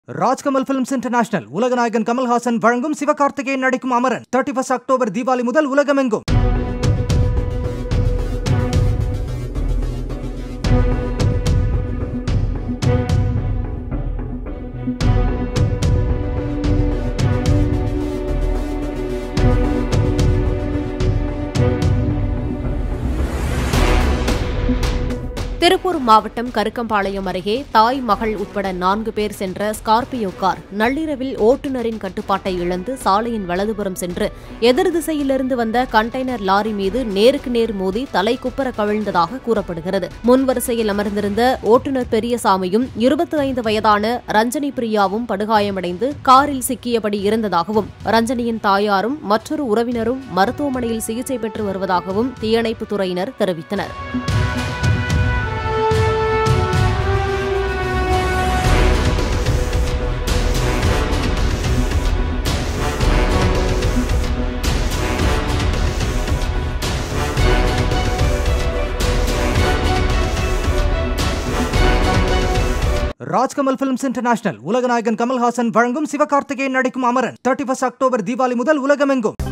Rajkamal films international உலகநாயகன் கமல்ஹாசன் வழங்கும் சிவகார்த்திகேயன் நடிக்கும் Amaran thirty first October Deepavali முதல் உலகமெங்கும் திருப்பூர் மாவட்டம் கருக்கம்பாளையம் அருகே தாய் மகள் உட்பட நான்கு பேர் சென்ற ஸ்கார்பியோ கார் நள்ளிரவில் ஓட்டுநரின் கட்டுப்பாட்டை இழந்து சாலையின் வலதுபுறம் சென்று எதிர் திசையிலிருந்து வந்த கண்டெய்னர் லாரி மீது நேருக்கு நேர் மோதி தலை குப்பர கவிழ்ந்ததாக கூறப்படுகிறது முன் வரிசையில் அமர்ந்திருந்த ஓட்டுநர் பெரியசாமியும் இருபத்தி ஐந்து வயதான ரஞ்சனி பிரியாவும் படுகாயமடைந்து காரில் சிக்கியபடி இருந்ததாகவும் ரஞ்சனியின் தாயாரும் மற்றொரு உறவினரும் மருத்துவமனையில் சிகிச்சை பெற்று வருவதாகவும் தீயணைப்புத் துறையினர் தெரிவித்தனர் ராஜ்கமல் பிலிம்ஸ் இன்டர்நேஷனல் உலகநாயகன் கமல்ஹாசன் வழங்கும் சிவகார்த்திகேயன் நடிக்கும் Amaran thirty first October Deepavali முதல் உலகமெங்கும்